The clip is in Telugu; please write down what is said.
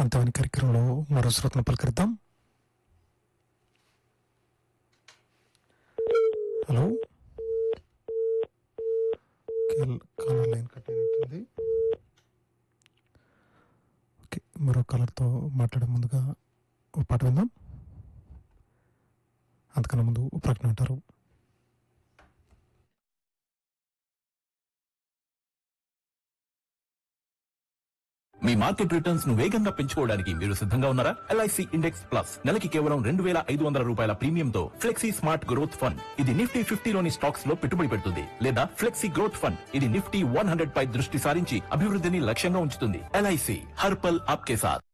అంతవని కార్యక్రమంలో మరో శ్రోతను పలకరిద్దాం hello call- caller line cut అయినట్టుంది ఓకే మరో కాలర్తో మాట్లాడే ముందుగా ఓ పాట విందాం అంతకన్నా ముందు ఓ ప్రకటన అంటారు మీ మార్కెట్ రిటర్న్స్ ను వేగంగా పెంచుకోవడానికి మీరు సిద్ధంగా ఉన్నారా ఎల్ఐసి ఇండెక్స్ ప్లస్ నెలకి కేవలం రెండు వేల ఐదు వందల రూపాయల ప్రీమియంతో ఫ్లెక్సీ స్మార్ట్ గ్రోత్ ఫండ్ ఇది నిఫ్టీ ఫిఫ్టీలోని స్టాక్స్ లో పెట్టుబడి పెడుతుంది లేదా ఫ్లెక్సీ గ్రోత్ ఫండ్ ఇది నిఫ్టీ వన్ హండ్రెడ్ పై దృష్టి సారించి అభివృద్ధిని లక్ష్యంగా ఉంచుతుంది ఎల్ఐసి హర్పల్ ఆప్కే సాత్